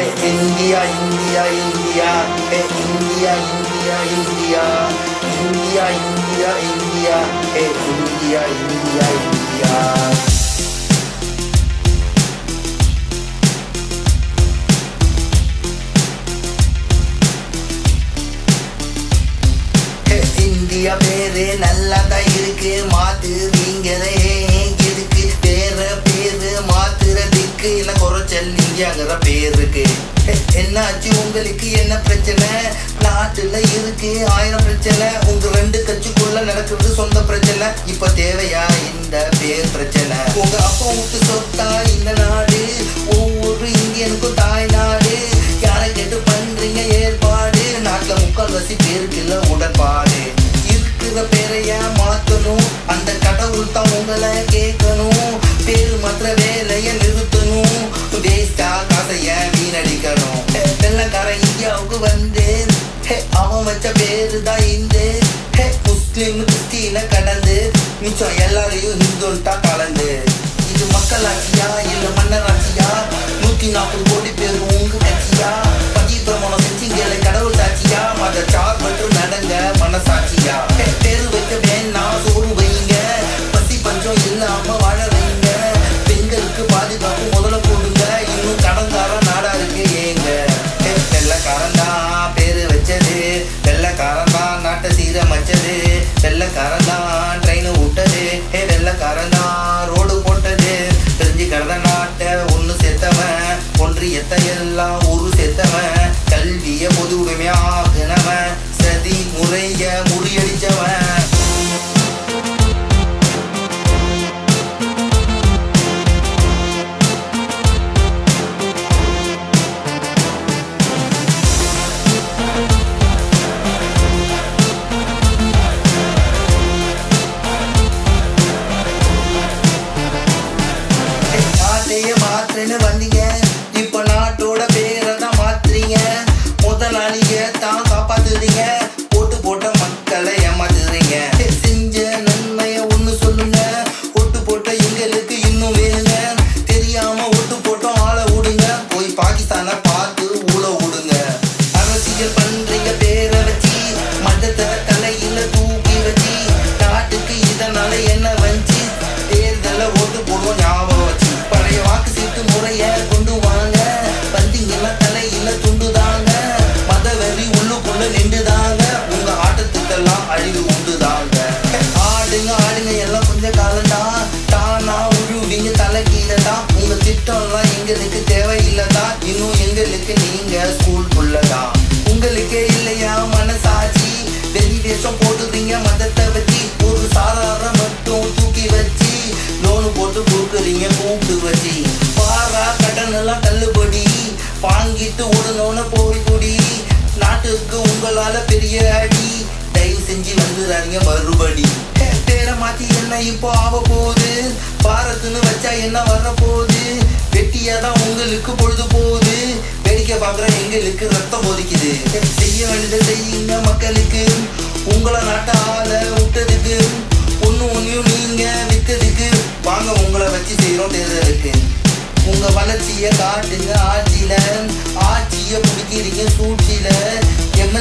India India India hey India India India India India India hey India India India hey, India பேரு நல்லா தான் இருக்கு மாத்துறீங்களே எதுக்கு பேர பேரு மாத்துறதுக்கு என்ன குறைச்சல் இந்தியாங்கிற பேர் இருக்கு ஹே, என்னாச்சு உங்களுக்கு என்ன பிரச்சனை நாட்டுல இருக்கு ஆயிரம் பிரச்சனை உங்க ரெண்டு கட்சிக்குள்ள நடக்கிறது சொந்த பிரச்சனை இப்ப தேவையா இந்த பேர் பிரச்சனை உங்க அப்பா விட்டு சொத்தா இந்த நாடு ஒவ்வொரு இந்தியனுக்கும் தாய் நாடு யாரை கேட்டு பண்றீங்க ஏற்பாடு நாட்டுல முக்கால்வாசி பேருக்கு இல்ல உடன்பாடு இருக்கிற பேரைய மாத்தணும் அந்த கடவுள் தான் உங்களை கேட்கணும் பேரு மாத்திர வேலைய நிறுத்தணும் வேஸ்டா காசைய வீணடிக்கணும் ஹே, வெள்ளைக்காரன் இந்தியாவுக்கு வந்து ஹே, அவன் வச்ச பேரு தான் இந்த ஹே, முஸ்லிம் கிறிஸ்டின கடந்து மிச்சம் எல்லாரையும் ஹிந்துன்ட்டா கலந்து இது மக்களாட்சியா இல்ல மன்னராட்சியா நூத்தி நாற்பது கோடி பேர் உங்க கட்சியா பதி பிரமாணம் செஞ்சீங்களே கடவுள் சாட்சியா மத சார் மட்டும் நடங்க மனசாட்சியா ஹே, பேரு வைக்க வேணாம் சோறு வைங்க பசி பஞ்சம் இல்லாம வாழ வைங்க பெண்களுக்கு பாதுகாப்பு முதல்ல போடுங்க இன்னும் கடங்கார நாடா இருக்கு ஏங்க ஹே, வெள்ளைக்காரன் தான் பேரு வச்சது வெள்ளைக்காரன் தான் நாட்டை சீரமைச்சது வெள்ளைக்காரன் தான் ட்ரெயின் விட்டது ஹே வெள்ளைக்காரன் தான் ரோடு போட்டது தெரிஞ்சு கடந்த நாட்டை ஒன்று சேர்த்தவன் ஒன்றியத்தை எல்லாம் ஒரு சேர்த்தவன் கல்விய பொது உரிமையாகினவன் சதி முறைய முறியடிச்சவன் நாட்டைய மாத்துறேன்னு வந்தீங்க இப்ப நாட்டோட பேரை தான் மாத்துறீங்க முதலாளிய தான் காப்பாத்துறீங்க போட்டு போட்ட மக்களை ஏமாத்துறீங்க செஞ்ச நன்மைய ஒண்ணு சொல்லுங்க ஒட்டு போட்ட எங்களுக்கு இன்னும் வேணுங்க தெரியாம ஒட்டு போட்டோம் ஆளை விடுங்க போய் பாகிஸ்தானை பார்த்து ஊழ விடுங்க அரசியல் பண்றீங்க பேரை வச்சு மதத்தை தலையில தூக்கி வச்சு நாட்டுக்கு இதனால என்ன வந்துச்சு தேர்தல ஓட்டு போடுவோம் ஞாபகம் வச்சு பழைய வாக்கு சீட்டு முறைய கொண்டு வாங்க வந்தீங்கன்னா தலையில துண்டுதாங்க மத வெறி உள்ளுக்குள்ள நின்றுதாங்க உங்க ஆட்டத்துக்கெல்லாம் அழிவு உண்டுதாங்க ஆடுங்க ஆடுங்க எல்லாம் கொஞ்சம் காலம்டா தானா உழுவிங்க தலை கீழே தான் உங்க திட்டம்லாம் எங்களுக்கு தேவையில்லைதான் இன்னும் எங்களுக்கு நீங்க ஸ்கூலுக்குள்ளதான் உங்களுக்கே இல்லையா மனசாட்சி வெளி வேஷம் போட்டுறீங்க மதத்தை வச்சு ஒரு சாதாரண மட்டும் தூக்கி வச்சு லோனு போட்டு கொடுக்குறீங்க கூப்பிட்டு வச்சு பாரா கடன் எல்லாம் தள்ளுபடி வாங்கிட்டு உடனோன்னு போய் குடி நாட்டுக்கு உங்களால பெரிய அடி தயவு செஞ்சு வந்துடாதீங்க மறுபடி ஹே, பேரை மாத்தி என்ன இப்போ ஆக போகுது பாரத்துன்னு வச்சா என்ன வர போகுது வெட்டியா தான் உங்களுக்கு பொழுது போகுது வேடிக்கை பார்க்குற எங்களுக்கு ரத்தம் கொதிக்குது ஹே, செய்ய வேண்டியதை செய்யுங்க மக்களுக்கு உங்களை நாட்டை ஆள விட்டதுக்கு ஒன்று ஒன்றையும் நீங்க வித்ததுக்கு வாங்க உங்களை வச்சு செய்கிறோம் தேர்தலுக்கு உங்க வளர்ச்சிய காட்டுங்க ஆட்சியில ஆட்சிய பிடிக்கிறீங்க சூழ்ச்சியில எங்க